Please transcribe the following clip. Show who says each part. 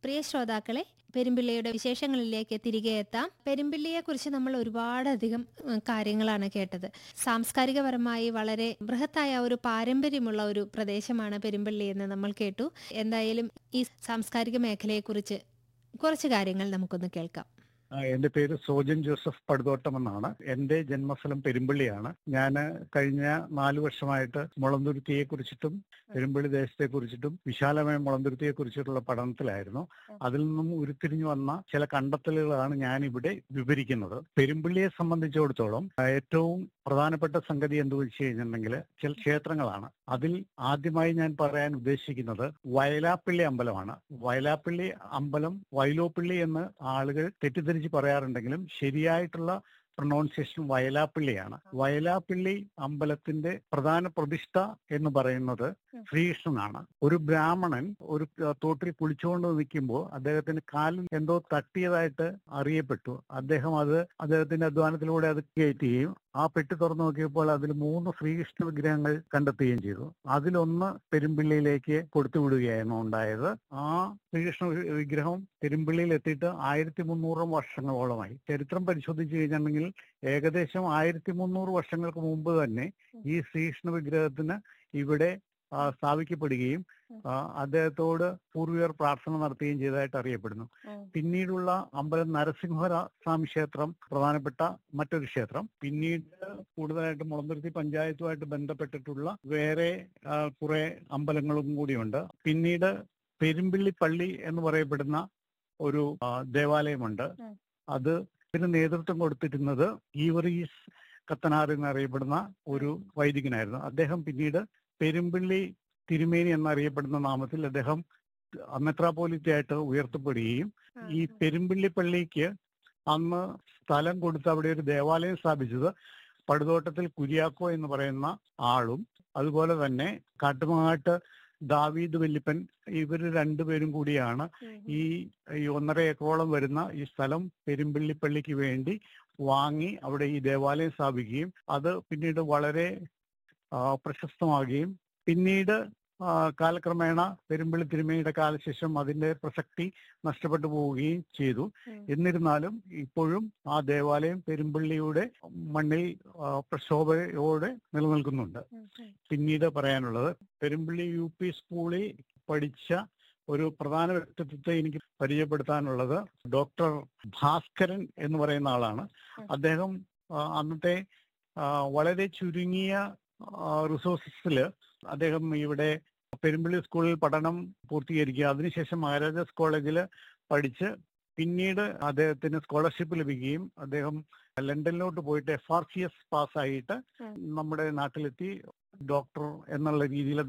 Speaker 1: പ്രിയ ശ്രോതാക്കളെ പെരുമ്പിള്ളിയുടെ വിശേഷങ്ങളിലേക്ക് തിരികെ എത്താം പെരുമ്പിള്ളിയെ കുറിച്ച് നമ്മൾ ഒരുപാടധികം ഉം, കാര്യങ്ങളാണ് കേട്ടത് സാംസ്കാരികപരമായി വളരെ ബൃഹത്തായ ഒരു പാരമ്പര്യമുള്ള ഒരു പ്രദേശമാണ് പെരുമ്പിള്ളി എന്ന് നമ്മൾ കേട്ടു എന്തായാലും ഈ സാംസ്കാരിക മേഖലയെക്കുറിച്ച് കുറച്ച് കാര്യങ്ങൾ നമുക്കൊന്ന് കേൾക്കാം
Speaker 2: ആ, എന്റെ പേര് സോജൻ ജോസഫ് പടുതോട്ടം എന്നാണ് എന്റെ ജന്മസ്ഥലം പെരുമ്പള്ളിയാണ് ഞാൻ കഴിഞ്ഞ നാലു വർഷമായിട്ട് മുളന്തുരുത്തിയെ കുറിച്ചിട്ടും പെരുമ്പള്ളി ദേശത്തെ കുറിച്ചിട്ടും വിശാലമായ മുളന്തുരുത്തിയെ കുറിച്ചിട്ടുള്ള പഠനത്തിലായിരുന്നു അതിൽ നിന്നും ഉരുത്തിരിഞ്ഞു വന്ന ചില കണ്ടെത്തലുകളാണ് ഞാൻ ഇവിടെ വിവരിക്കുന്നത് പെരുമ്പള്ളിയെ സംബന്ധിച്ചിടത്തോളം ആ, ഏറ്റവും പ്രധാനപ്പെട്ട സംഗതി എന്ത് വെച്ച് കഴിഞ്ഞിട്ടുണ്ടെങ്കിൽ ചില ക്ഷേത്രങ്ങളാണ് അതിൽ ആദ്യമായി ഞാൻ പറയാൻ ഉദ്ദേശിക്കുന്നത് വയലാപ്പള്ളി അമ്പലമാണ് വയലാപ്പള്ളി അമ്പലം വയലോപ്പള്ളി എന്ന് ആളുകൾ തെറ്റിദ്ധരിച്ച് പറയാറുണ്ടെങ്കിലും ശരിയായിട്ടുള്ള പ്രൊണൗൺസിയേഷൻ വയലാപ്പള്ളിയാണ് വയലാപ്പള്ളി അമ്പലത്തിന്റെ പ്രധാന പ്രതിഷ്ഠ എന്ന് പറയുന്നത് ശ്രീകൃഷ്ണനാണ് ഒരു ബ്രാഹ്മണൻ ഒരു ക- തോട്ടിൽ കുളിച്ചുകൊണ്ട് നിൽക്കുമ്പോൾ അദ്ദേഹത്തിന് കാലിൽ എന്തോ തട്ടിയതായിട്ട് അറിയപ്പെട്ടു അദ്ദേഹം അത് അദ്ദേഹത്തിന്റെ അധ്വാനത്തിലൂടെ അത് കയറ്റുകയും ആ പെട്ടി തുറന്നു നോക്കിയപ്പോൾ അതിൽ മൂന്ന് ശ്രീകൃഷ്ണ വിഗ്രഹങ്ങൾ കണ്ടെത്തുകയും ചെയ്തു അതിലൊന്ന് പെരുമ്പിള്ളിയിലേക്ക് കൊടുത്തുവിടുകയായിരുന്നു ഉണ്ടായത് ആ ശ്രീകൃഷ്ണ വി- വിഗ്രഹം പെരുമ്പിള്ളിയിൽ എത്തിയിട്ട് ആയിരത്തി മുന്നൂറ് വർഷങ്ങളോളമായി ചരിത്രം പരിശോധിച്ചു കഴിഞ്ഞിട്ടുണ്ടെങ്കിൽ ഏകദേശം ആയിരത്തി മുന്നൂറ് വർഷങ്ങൾക്ക് മുമ്പ് തന്നെ ഈ ശ്രീകൃഷ്ണ വിഗ്രഹത്തിന് ഇവിടെ ആ, സ്ഥാപിക്കപ്പെടുകയും ആ, അദ്ദേഹത്തോട് പൂർവികർ പ്രാർത്ഥന നടത്തുകയും ചെയ്തതായിട്ട് അറിയപ്പെടുന്നു പിന്നീടുള്ള അമ്പലം നരസിംഹ സ്വാമി ക്ഷേത്രം പ്രധാനപ്പെട്ട മറ്റൊരു ക്ഷേത്രം പിന്നീട് കൂടുതലായിട്ട് മുളന്തുരുത്തി പഞ്ചായത്തുമായിട്ട് ബന്ധപ്പെട്ടിട്ടുള്ള വേറെ ആ, കുറെ അമ്പലങ്ങളും കൂടിയുണ്ട് പിന്നീട് പെരുമ്പിള്ളി പള്ളി എന്ന് പറയപ്പെടുന്ന ഒരു ആ, ദേവാലയമുണ്ട്
Speaker 1: ഉം.
Speaker 2: അത് ഇതിന് നേതൃത്വം കൊടുത്തിരുന്നത് ഈവറീസ് കത്തനാർ എന്നറിയപ്പെടുന്ന ഒരു വൈദികനായിരുന്നു അദ്ദേഹം പിന്നീട് പെരുമ്പിള്ളി തിരുമേനി എന്നറിയപ്പെടുന്ന നാമത്തിൽ അദ്ദേഹം മെത്രാപോലിത്തയായിട്ട് ഉയർത്തപ്പെടുകയും ഈ പെരുമ്പിള്ളി പള്ളിക്ക് അന്ന് സ്ഥലം കൊടുത്ത് അവിടെ ഒരു ദേവാലയം സ്ഥാപിച്ചത് പടുതോട്ടത്തിൽ കുര്യാക്കോ എന്ന് പറയുന്ന ആളും അതുപോലെ തന്നെ കാട്ടുമാട്ട് ദാവീദ് വല്ലിപ്പൻ ഇവർ രണ്ടുപേരും കൂടിയാണ് ഈ ഈ ഒന്നര ഏക്കറോളം വരുന്ന ഈ സ്ഥലം പെരുമ്പിള്ളി പള്ളിക്ക് വേണ്ടി വാങ്ങി അവിടെ ഈ ദേവാലയം സ്ഥാപിക്കുകയും അത് പിന്നീട് വളരെ ആ, പ്രശസ്തമാകുകയും പിന്നീട് ആ, കാലക്രമേണ പെരുമ്പിള്ളി തിരുമേനിയുടെ കാലശേഷം അതിന്റെ പ്രസക്തി നഷ്ടപ്പെട്ടു പോവുകയും ചെയ്തു എന്നിരുന്നാലും ഇപ്പോഴും ആ ദേവാലയം പെരുമ്പള്ളിയുടെ മണ്ണിൽ ആ, പ്രശോഭയോടെ നിലനിൽക്കുന്നുണ്ട് പിന്നീട് പറയാനുള്ളത് പെരുമ്പള്ളി യു പി സ്കൂളിൽ പഠിച്ച ഒരു പ്രധാന വ്യക്തിത്വത്തെ എനിക്ക് പരിചയപ്പെടുത്താനുള്ളത് ഡോക്ടർ ഭാസ്കരൻ എന്ന് പറയുന്ന ആളാണ് അദ്ദേഹം ആ, അന്നത്തെ ആ, വളരെ ചുരുങ്ങിയ റിസോഴ്സസിൽ അദ്ദേഹം ഇവിടെ പെരുമ്പള്ളി സ്കൂളിൽ പഠനം പൂർത്തീകരിക്കുക അതിനുശേഷം മഹാരാജാസ് കോളേജിൽ പഠിച്ച് പിന്നീട് അദ്ദേഹത്തിന് സ്കോളർഷിപ്പ് ലഭിക്കുകയും അദ്ദേഹം ലണ്ടനിലോട്ട് പോയിട്ട് എഫ് ആർ സി എസ് പാസ്സായിട്ട് നമ്മുടെ നാട്ടിലെത്തി ഡോക്ടർ എന്നുള്ള രീതിയിൽ